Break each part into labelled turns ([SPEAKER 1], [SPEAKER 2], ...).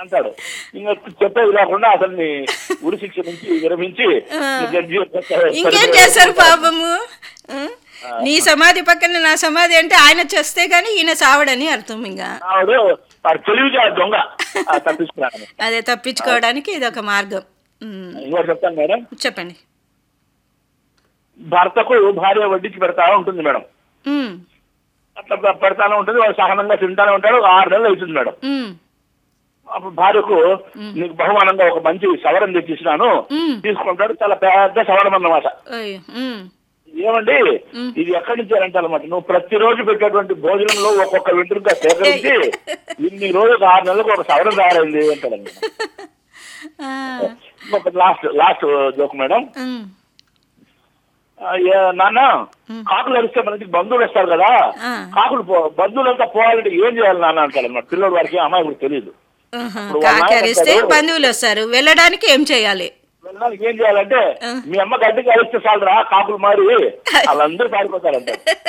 [SPEAKER 1] అంటాడు ఇంకా చెప్పేది లేకుండా అతన్ని ఉరి శిక్ష నుంచి విరమించి జడ్జి
[SPEAKER 2] ఇంకేం చేస్తారు పాపము ఆ? నీ సమాధి పక్కన నా సమాధి అంటే ఆయన చేస్తే గానీ ఈయన సావడని అర్థం ఇంకా
[SPEAKER 1] ఆవిడ వాడు తెలివిగా దొంగ ఆ, తప్పించుకున్నాను
[SPEAKER 2] అదే తప్పించుకోవడానికి ఇది ఒక మార్గం ఉమ్,
[SPEAKER 1] ఇంకోటి చెప్తాను మేడం
[SPEAKER 2] చెప్పండి
[SPEAKER 1] భర్తకు భార్య వడ్డించి పెడతా ఉంటుంది మేడం
[SPEAKER 2] ఉమ్,
[SPEAKER 1] అట్లా పె- పెడతానే ఉంటుంది వాడు సహనంగా తింటానే ఉంటాడు ఒక ఆరు నెలలు అవుతుంది మేడం
[SPEAKER 2] ఉమ్,
[SPEAKER 1] అప్పుడు భార్యకు నీకు బహుమానంగా ఒక మంచి సవరం తెచ్చిస్తున్నాను
[SPEAKER 2] ఉమ్.
[SPEAKER 1] తీసుకుంటాడు చాలా పెద్ద సవరం అన్నమాట
[SPEAKER 2] అయ్యో, ఉమ్,
[SPEAKER 1] ఏమండి ఇది ఎక్కడి నుంచి అంటే అనమాట నువ్వు ప్రతిరోజు పెట్టేటువంటి భోజనంలో ఒక్కొక్క వెంట్రుగా సేకరించి ఇన్ని రోజులు ఆరు నెలలకు ఒక సవరం తయారైంది అంటాడండి
[SPEAKER 2] ఆ,
[SPEAKER 1] ఒక last last joke madam
[SPEAKER 2] um,
[SPEAKER 1] ఆ, ఏ- నాన్న కాకులు అరిస్తే మనకి బంధువులు వస్తారు కదా
[SPEAKER 2] ఆ.
[SPEAKER 1] కాకులు పో- బంధువులంతా పోవాలంటే ఏం చేయాలి నాన్న అంటాడు అన్నమాట పిల్లడు వారికి అమ్మాయి కూడా తెలియదు
[SPEAKER 2] ఆహా,
[SPEAKER 1] ఇప్పుడు వాళ్ళ నాయన
[SPEAKER 2] కాకరిస్తే
[SPEAKER 1] అంటాడు,
[SPEAKER 2] బంధువులు వస్తారు వెళ్ళడానికి ఏం చేయాలి
[SPEAKER 1] వెళ్ళడానికి ఏం చేయాలంటే మీ అమ్మ గడ్డికి అరిస్తే చాలరా కాకులు మారి వాళ్ళందరూ పారిపోతారంట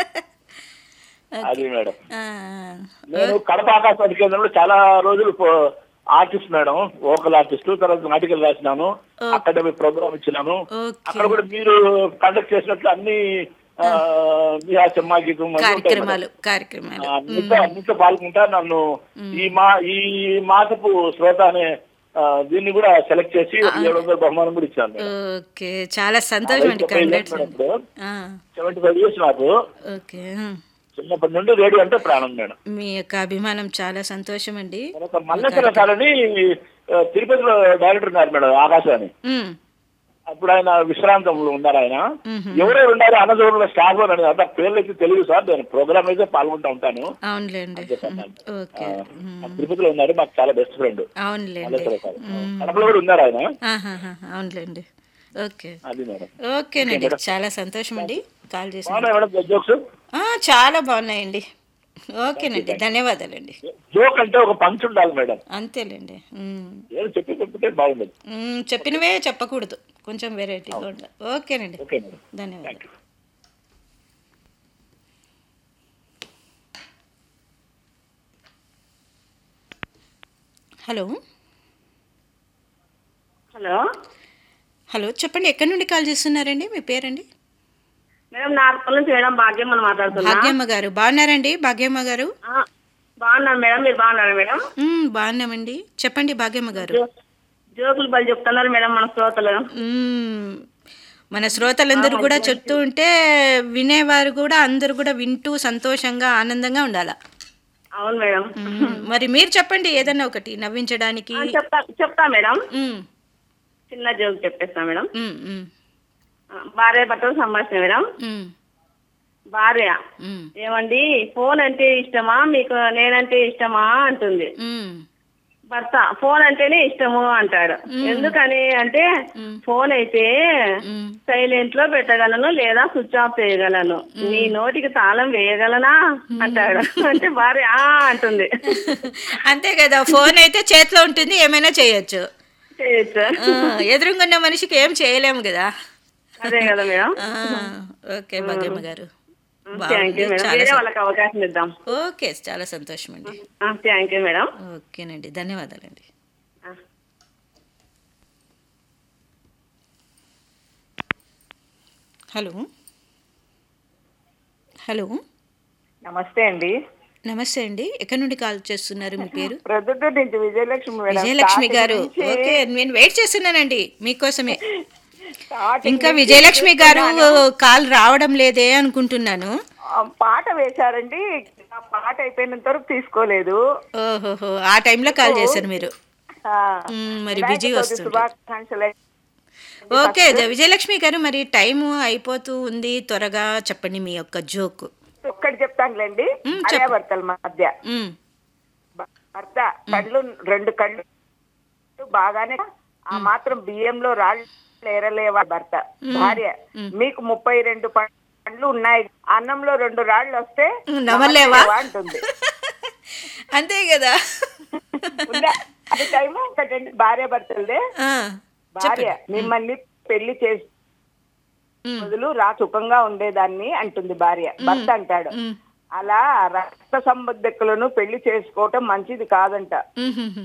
[SPEAKER 1] అది మేడం
[SPEAKER 2] ఆ,
[SPEAKER 1] నేను కడప ఆకాశవాణి కేంద్రంలో చాలా రోజులు పో- ఆర్టిస్ట్ మేడం వోకల్ ఆర్టిస్ట్ తర్వాత నాటికలు రాసినాను అకాడమిక్ ప్రోగ్రామ్ ఇచ్చినాను
[SPEAKER 2] ఓకే.
[SPEAKER 1] అక్కడ కూడా మీరు కండక్ట్ చేసినట్లు అన్ని ఆ, మీ ఆ సినిమా గీతం అన్నీ ఉంటాయి మేడం.
[SPEAKER 2] కార్యక్రమాలు కార్యక్రమాలు
[SPEAKER 1] ఆ, అన్నిట్లో అన్నిట్లో పాల్గొంటా నన్ను ఈ మా ఈ మాసపు శ్రోత అనే ఆ, దీన్ని కూడా సెలెక్ట్ చేసి ఒక ఏడు వందల బహుమానం కూడా ఇచ్చాను మేడం.
[SPEAKER 2] ఓకే చాలా సంతోషం అండి కంగ్రాట్స్
[SPEAKER 1] మేడం ఇప్పుడు
[SPEAKER 2] ఆ,
[SPEAKER 1] సెవెంటీ ఫైవ్ ఇయర్స్ నాకు
[SPEAKER 2] ఓకే
[SPEAKER 1] చిన్నప్పటి నుండి రేడియో అంటే ప్రాణం మేడం
[SPEAKER 2] మీ యొక్క అభిమానం చాలా సంతోషం అండి
[SPEAKER 1] తర్వాత మల్లేశ్వర సార్ అని ఆ, తిరుపతిలో డైరెక్టర్ ఉన్నారు మేడం ఆకాశాన్ని
[SPEAKER 2] ఉమ్,
[SPEAKER 1] అప్పుడు ఆయన విశ్రాంతంలో ఉన్నారు ఆయన
[SPEAKER 2] మ్మ్.
[SPEAKER 1] ఎవరెవరు ఉన్నారు అన్నదూరంలో స్టాఫ్ అని అంత పేర్లు అయితే తెలియదు సార్ నేను ప్రోగ్రామ్ అయితే పాల్గొంటా ఉంటాను
[SPEAKER 2] అవునులేండి ఉమ్, ఓకే ఉమ్,
[SPEAKER 1] ఆ, తిరుపతిలో ఉన్నారు మాకు చాలా బెస్ట్ ఫ్రెండ్
[SPEAKER 2] అవునులేండి
[SPEAKER 1] మల్లేశ్వర సార్ కడపలో కూడా ఉన్నారు ఆయన
[SPEAKER 2] ఆహాహా, అవునులేండి ఓకే
[SPEAKER 1] అది మేడం
[SPEAKER 2] ఓకేనండి చాలా సంతోషం అండి కాల్ చేసిన
[SPEAKER 1] బాగున్నాయి మేడం జోక్స్
[SPEAKER 2] ఆ, చాలా బాగున్నాయండి ఓకేనండి ధన్యవాదాలండి
[SPEAKER 1] జోక్ అంటే ఒక పంచ్ ఉండాలి మేడం
[SPEAKER 2] అంతేలేండి ఉమ్,
[SPEAKER 1] ఏదో చెప్పి చెప్తే బాగుండదు
[SPEAKER 2] ఉమ్, చెప్పినవే చెప్పకూడదు కొంచెం వెరైటీగా ఉండాలి ఓకేనండి
[SPEAKER 1] ఓకే మేడం
[SPEAKER 2] ధన్యవాదాలు హలో
[SPEAKER 3] హలో
[SPEAKER 2] హలో చెప్పండి ఎక్కడి నుండి కాల్ చేస్తున్నారండి మీ పేరండి
[SPEAKER 3] మేడం నార్పల్ నుంచి మేడం భాగ్యం మనం మాట్లాడుతున్నా
[SPEAKER 2] భాగ్యమ్మ గారు బాగున్నారండి భాగ్యమ్మ గారు
[SPEAKER 3] ఆ, బాగున్నాను మేడం మీరు బాగున్నారు మేడం
[SPEAKER 2] మ్మ్, బాగున్నామండి చెప్పండి భాగ్యమ్మ గారు
[SPEAKER 3] జో- జోకులు బలి చెప్తున్నారు మేడం మన శ్రోతలు
[SPEAKER 2] మ్మ్. మన శ్రోతలందరూ కూడా చెప్తూ ఉంటే వినేవారు కూడా అందరూ కూడా వింటూ సంతోషంగా ఆనందంగా ఉండాల
[SPEAKER 3] అవును మేడం
[SPEAKER 2] మ్మ్. మరి మీరు చెప్పండి ఏదన్నా ఒకటి నవ్వించడానికి
[SPEAKER 3] ఆ, చెప్తా చెప్తా మేడం
[SPEAKER 2] మ్మ్.
[SPEAKER 3] చిన్న జోక్ చెప్పేస్తా మేడం
[SPEAKER 2] మ్మ్, మ్మ్,
[SPEAKER 3] ఆ, భార్య భర్తలు సంభాషణ మేడం
[SPEAKER 2] మ్మ్,
[SPEAKER 3] భార్య
[SPEAKER 2] మ్మ్,
[SPEAKER 3] ఏమండి ఫోన్ అంటే ఇష్టమా మీకు నేనంటే ఇష్టమా అంటుంది
[SPEAKER 2] మ్మ్.
[SPEAKER 3] భర్త ఫోన్ అంటేనే ఇష్టము అంటాడు ఎందుకని అంటే ఫోన్ అయితే
[SPEAKER 2] మ్మ్.
[SPEAKER 3] సైలెంట్ లో పెట్టగలను లేదా స్విచ్ ఆఫ్ చేయగలను నీ నోటికి తాళం వేయగలనా అంటాడు అంటే భార్య ఆ అంటుంది
[SPEAKER 2] అంతే కదా ఫోన్ అయితే చేతిలో ఉంటుంది ఏమైనా చేయొచ్చు
[SPEAKER 3] చేయొచ్చు
[SPEAKER 2] ఆ, ఎదురుగున్న మనిషికి ఏం చేయలేము కదా
[SPEAKER 3] అదే కదా మేడం
[SPEAKER 2] ఆ, ఓకే భాగ్యమ్మ గారు
[SPEAKER 3] థ్యాంక్ యూ
[SPEAKER 2] బాగుంది
[SPEAKER 3] మేడం
[SPEAKER 2] చాలా
[SPEAKER 3] వేరే
[SPEAKER 2] సం-
[SPEAKER 3] వాళ్ళకి అవకాశం ఇద్దాం
[SPEAKER 2] ఓకే చాలా సంతోషం అండి
[SPEAKER 3] థ్యాంక్ యూ మేడం
[SPEAKER 2] ఓకేనండి ధన్యవాదాలండి
[SPEAKER 3] ఆ.
[SPEAKER 2] హలో హలో
[SPEAKER 4] నమస్తే అండి
[SPEAKER 2] నమస్తే అండి ఎక్కడి నుండి కాల్ చేస్తున్నారు మీ పేరు
[SPEAKER 4] ప్రొద్దుటూరు నుంచి విజయలక్ష్మి మేడం
[SPEAKER 2] విజయలక్ష్మి
[SPEAKER 4] స్టార్టింగ్
[SPEAKER 2] గారు
[SPEAKER 4] నుంచి
[SPEAKER 2] ఓకే నేను వెయిట్ చేస్తున్నానండి మీకోసమే
[SPEAKER 4] స్టార్టింగ్
[SPEAKER 2] ఇంకా
[SPEAKER 4] నుంచి
[SPEAKER 2] విజయలక్ష్మి గారు కాల్ రావడం లేదే అనుకుంటున్నాను
[SPEAKER 4] ఆ, పాట వేశారండి ఆ పాట అయిపోయినంత వరకు తీసుకోలేదు
[SPEAKER 2] ఓహోహో ఆ టైంలో కాల్ చేశారు మీరు
[SPEAKER 4] ఆ,
[SPEAKER 2] మ్మ్, మరి
[SPEAKER 4] వినాయక
[SPEAKER 2] బిజీ
[SPEAKER 4] చవితి
[SPEAKER 2] వస్తుంది
[SPEAKER 4] శుభాకాంక్షలు
[SPEAKER 2] ఓకే జ- విజయలక్ష్మి గారు మరి టైము అయిపోతూ ఉంది త్వరగా చెప్పండి మీ యొక్క జోక్
[SPEAKER 4] ఒక్కటి చెప్తానులేండి
[SPEAKER 2] మ్మ్,
[SPEAKER 4] భార్యాభర్తల మధ్య
[SPEAKER 2] మ్మ్,
[SPEAKER 4] భ- భర్త కళ్ళు రెండు కళ్ళు బాగానే ఆ మాత్రం బియ్యంలో రాళ్ళు ఏరలేవా భర్త భార్య మీకు ముప్పై రెండు పండ్లు ఉన్నాయి అన్నంలో రెండు రాళ్ళు వస్తే
[SPEAKER 2] నవ్వలేవా?
[SPEAKER 4] నవ్వలేవా అంటుంది
[SPEAKER 2] అంతే కదా
[SPEAKER 4] ఉందా? అది టైము ఒకటండి భార్య భర్తలదే
[SPEAKER 2] ఆ,
[SPEAKER 4] భార్య మిమ్మల్ని పెళ్లి చేసి బదులు రా సుఖంగా ఉండేదాన్ని అంటుంది భార్య భర్త అంటాడు
[SPEAKER 2] మ్మ్.
[SPEAKER 4] అలా రక్త సంబంధికులను పెళ్లి చేసుకోవటం మంచిది కాదంట
[SPEAKER 2] మ్మ్, మ్మ్,